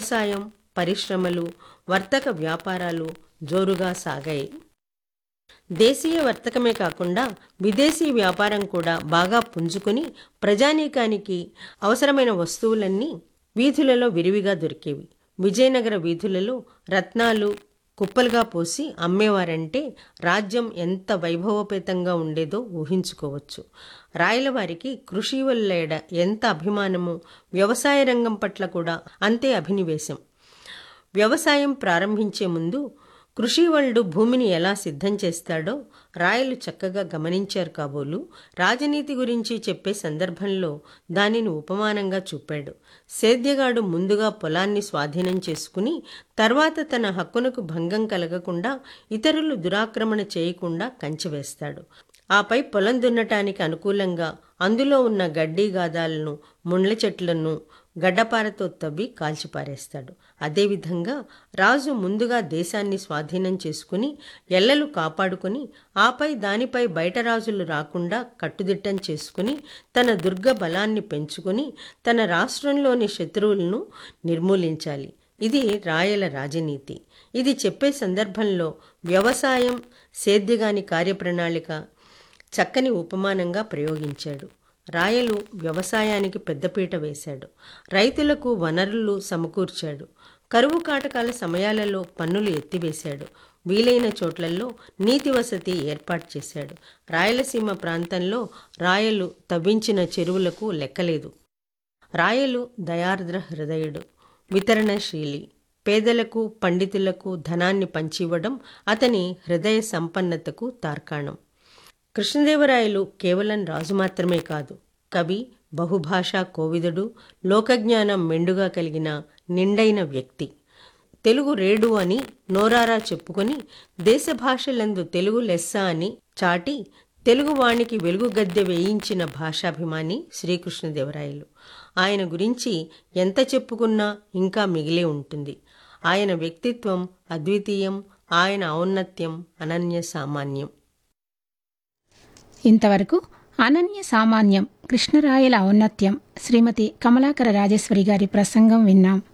వ్యవసాయం పరిశ్రమలు వర్తక వ్యాపారాలు జోరుగా సాగాయి దేశీయ వర్తకమే కాకుండా విదేశీ వ్యాపారం కూడా బాగా పుంజుకుని ప్రజానీకానికి అవసరమైన వస్తువులన్నీ వీధులలో విరివిగా దొరికేవి విజయనగర వీధులలో రత్నాలు కుప్పలుగా పోసి అమ్మేవారంటే రాజ్యం ఎంత వైభవోపేతంగా ఉండేదో ఊహించుకోవచ్చు రాయలవారికి కృషి వల్లేడ ఎంత అభిమానము వ్యవసాయ రంగం పట్ల కూడా అంతే అభినివేశం వ్యవసాయం ప్రారంభించే ముందు కృషి వాళ్ళు భూమిని ఎలా సిద్ధం చేస్తాడో రాయలు చక్కగా గమనించారు కాబోలు రాజనీతి గురించి చెప్పే సందర్భంలో దానిని ఉపమానంగా చూపాడు సేద్యగాడు ముందుగా పొలాన్ని స్వాధీనం చేసుకుని తర్వాత తన హక్కునకు భంగం కలగకుండా ఇతరులు దురాక్రమణ చేయకుండా కంచె వేస్తాడు ఆపై పొలం దున్నటానికి అనుకూలంగా అందులో ఉన్న గడ్డి గాదాలను ముండ్ల చెట్లను గడ్డపారతో తవ్వి కాల్చిపారేస్తాడు అదేవిధంగా రాజు ముందుగా దేశాన్ని స్వాధీనం చేసుకుని ఎల్లలు కాపాడుకుని ఆపై దానిపై బయట రాజులు రాకుండా కట్టుదిట్టం చేసుకుని తన దుర్గ బలాన్ని పెంచుకుని తన రాష్ట్రంలోని శత్రువులను నిర్మూలించాలి ఇది రాయల రాజనీతి ఇది చెప్పే సందర్భంలో వ్యవసాయం సేద్యగాని కార్యప్రణాళిక చక్కని ఉపమానంగా ప్రయోగించాడు రాయలు వ్యవసాయానికి పెద్దపీట వేశాడు రైతులకు వనరులు సమకూర్చాడు కరువు కాటకాల సమయాలలో పన్నులు ఎత్తివేశాడు వీలైన చోట్లలో నీతి వసతి ఏర్పాటు చేశాడు రాయలసీమ ప్రాంతంలో రాయలు తవ్వించిన చెరువులకు లెక్కలేదు రాయలు దయార్ద్ర హృదయుడు వితరణశీలి పేదలకు పండితులకు ధనాన్ని పంచివ్వడం అతని హృదయ సంపన్నతకు తార్కాణం కృష్ణదేవరాయలు కేవలం రాజు మాత్రమే కాదు కవి బహుభాషా కోవిదుడు లోకజ్ఞానం మెండుగా కలిగిన నిండైన వ్యక్తి తెలుగు రేడు అని నోరారా చెప్పుకొని దేశ భాషలందు తెలుగు లెస్స అని చాటి తెలుగు వాణికి వెలుగు గద్దె వేయించిన భాషాభిమాని శ్రీకృష్ణదేవరాయలు ఆయన గురించి ఎంత చెప్పుకున్నా ఇంకా మిగిలే ఉంటుంది ఆయన వ్యక్తిత్వం అద్వితీయం ఆయన ఔన్నత్యం అనన్య సామాన్యం ఇంతవరకు అనన్య సామాన్యం కృష్ణరాయల ఔన్నత్యం శ్రీమతి కమలాకర రాజేశ్వరి గారి ప్రసంగం విన్నాం